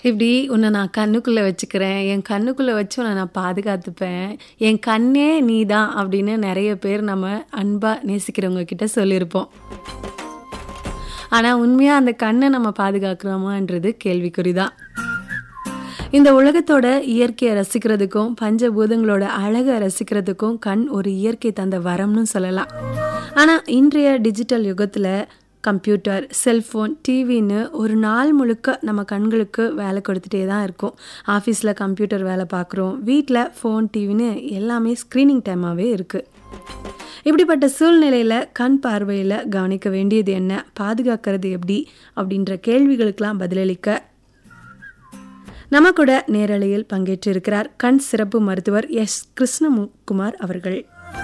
இப்படி உன்னை நான் கண்ணுக்குள்ளே வச்சுக்கிறேன் என் கண்ணுக்குள்ளே வச்சு உன்னை நான் பாதுகாத்துப்பேன் என் கண்ணே நீ தான் அப்படின்னு நிறைய பேர் நம்ம அன்பாக நேசிக்கிறவங்க கிட்ட சொல்லியிருப்போம் ஆனால் உண்மையாக அந்த கண்ணை நம்ம பாதுகாக்கிறோமான்றது கேள்விக்குறி தான் இந்த உலகத்தோட இயற்கையை ரசிக்கிறதுக்கும் பஞ்சபூதங்களோட அழகை ரசிக்கிறதுக்கும் கண் ஒரு இயற்கை தந்த வரம்னு சொல்லலாம் ஆனால் இன்றைய டிஜிட்டல் யுகத்தில் கம்ப்யூட்டர் செல்ஃபோன் டிவின்னு ஒரு நாள் முழுக்க நம்ம கண்களுக்கு வேலை கொடுத்துட்டே தான் இருக்கும் ஆஃபீஸில் கம்ப்யூட்டர் வேலை பார்க்குறோம் வீட்டில் ஃபோன் டிவின்னு எல்லாமே ஸ்க்ரீனிங் டைமாகவே இருக்குது இப்படிப்பட்ட சூழ்நிலையில் கண் பார்வையில் கவனிக்க வேண்டியது என்ன பாதுகாக்கிறது எப்படி அப்படின்ற கேள்விகளுக்கெல்லாம் பதிலளிக்க நம்ம கூட நேரலையில் பங்கேற்றிருக்கிறார் கண் சிறப்பு மருத்துவர் எஸ் கிருஷ்ணகுமார் அவர்கள்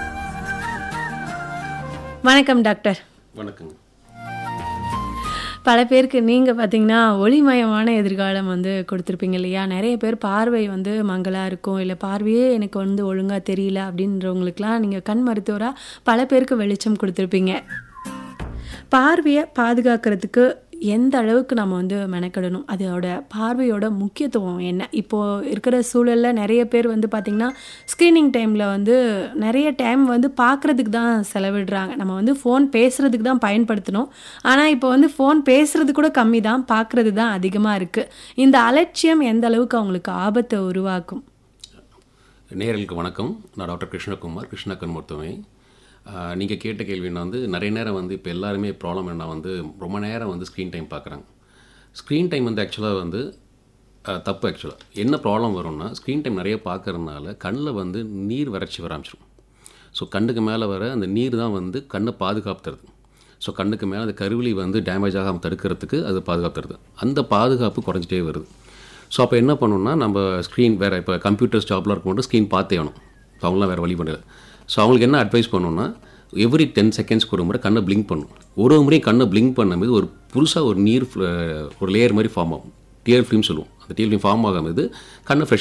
வணக்கம் டாக்டர் வணக்கங்க பல பேருக்கு நீங்கள் பார்த்தீங்கன்னா ஒளிமயமான எதிர்காலம் வந்து கொடுத்துருப்பீங்க இல்லையா நிறைய பேர் பார்வை வந்து மங்கலாக இருக்கும் இல்லை பார்வையே எனக்கு வந்து ஒழுங்காக தெரியல அப்படின்றவங்களுக்குலாம் நீங்கள் கண் மருத்துவராக பல பேருக்கு வெளிச்சம் கொடுத்துருப்பீங்க பார்வையை பாதுகாக்கிறதுக்கு எந்த அளவுக்கு நம்ம வந்து மெனக்கிடணும் அதோட பார்வையோட முக்கியத்துவம் என்ன இப்போது இருக்கிற சூழலில் நிறைய பேர் வந்து பார்த்திங்கன்னா ஸ்க்ரீனிங் டைமில் வந்து நிறைய டைம் வந்து பார்க்குறதுக்கு தான் செலவிடுறாங்க நம்ம வந்து ஃபோன் பேசுகிறதுக்கு தான் பயன்படுத்தணும் ஆனால் இப்போ வந்து ஃபோன் பேசுகிறது கூட கம்மி தான் பார்க்குறது தான் அதிகமாக இருக்குது இந்த அலட்சியம் எந்த அளவுக்கு அவங்களுக்கு ஆபத்தை உருவாக்கும் நேயர்களுக்கு வணக்கம் நான் டாக்டர் கிருஷ்ணகுமார் கிருஷ்ணக்கன் மருத்துவமை நீங்கள் கேட்ட கேள்வினா வந்து நிறைய நேரம் வந்து இப்போ எல்லாருமே ப்ராப்ளம் என்ன வந்து ரொம்ப நேரம் வந்து ஸ்க்ரீன் டைம் பார்க்குறாங்க ஸ்க்ரீன் டைம் வந்து ஆக்சுவலாக வந்து அஹ், தப்பு ஆக்சுவலாக என்ன ப்ராப்ளம் வரும்னா ஸ்க்ரீன் டைம் நிறைய பார்க்கறதுனால கண்ணில் வந்து நீர் வறட்சி வர ஆரம்பிச்சிடும் ஸோ கண்ணுக்கு மேலே வர அந்த நீர் தான் வந்து கண்ணை பாதுகாத்துறது ஸோ கண்ணுக்கு மேலே அந்த கருவிழி வந்து டேமேஜ் ஆகாமல் தடுக்கிறதுக்கு அது பாதுகாத்துறது அந்த பாதுகாப்பு குறைஞ்சிட்டே வருது ஸோ அப்போ என்ன பண்ணணும்னா நம்ம ஸ்க்ரீன் வேறு இப்போ கம்ப்யூட்டர் ஜாப்லாம் இருக்கும்போது ஸ்க்ரீன் பார்த்தே ஆகணும் இப்போ அவங்களாம் வேறு வழி பண்ணல ஸோ அவங்களுக்கு என்ன அட்வைஸ் பண்ணணும்னா எவ்ரி டென் செகண்ட்ஸ்க்கு ஒரு முறை கண்ணை பிளிங்க் பண்ணும் ஒரு ஒரு முறையும் கண்ணை பிளிங்க் பண்ணும்போது ஒரு புதுசாக ஒரு நீர் fl- ஒரு லேயர் மாதிரி ஃபார்ம் ஆகும் டியர் ஃபிலிம் சொல்லுவோம் அந்த டியர் ஃபிலிம் ஃபார்ம் ஆகும்போது கண்ணை ஃப்ரெஷ்